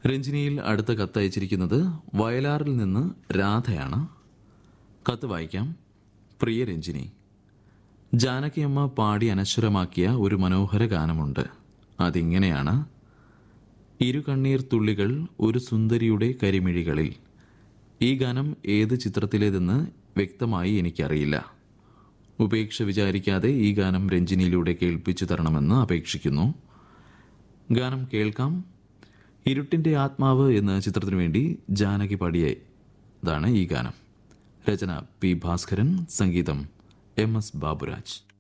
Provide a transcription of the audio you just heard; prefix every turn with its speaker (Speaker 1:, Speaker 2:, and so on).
Speaker 1: രഞ്ജിനിയിൽ അടുത്ത കത്ത് അയച്ചിരിക്കുന്നത് വയലാറിൽ നിന്ന് രാധയാണ് കത്ത് വായിക്കാം പ്രിയ രഞ്ജിനി ജാനകിയമ്മ പാടി അനശ്വരമാക്കിയ ഒരു മനോഹര ഗാനമുണ്ട് അതിങ്ങനെയാണ് ഇരു കണ്ണീർ തുള്ളികൾ ഒരു സുന്ദരിയുടെ കരിമിഴികളിൽ ഈ ഗാനം ഏത് ചിത്രത്തിലേതെന്ന് വ്യക്തമായി എനിക്കറിയില്ല ഉപേക്ഷ വിചാരിക്കാതെ ഈ ഗാനം രഞ്ജിനിയിലൂടെ കേൾപ്പിച്ചു തരണമെന്ന് അപേക്ഷിക്കുന്നു ഗാനം കേൾക്കാം ഇരുട്ടിന്റെ ആത്മാവ് എന്ന ചിത്രത്തിനു വേണ്ടി ജാനകി പാടിയ ഇതാണ് ഈ ഗാനം രചന പി ഭാസ്കരൻ സംഗീതം എം എസ് ബാബുരാജ്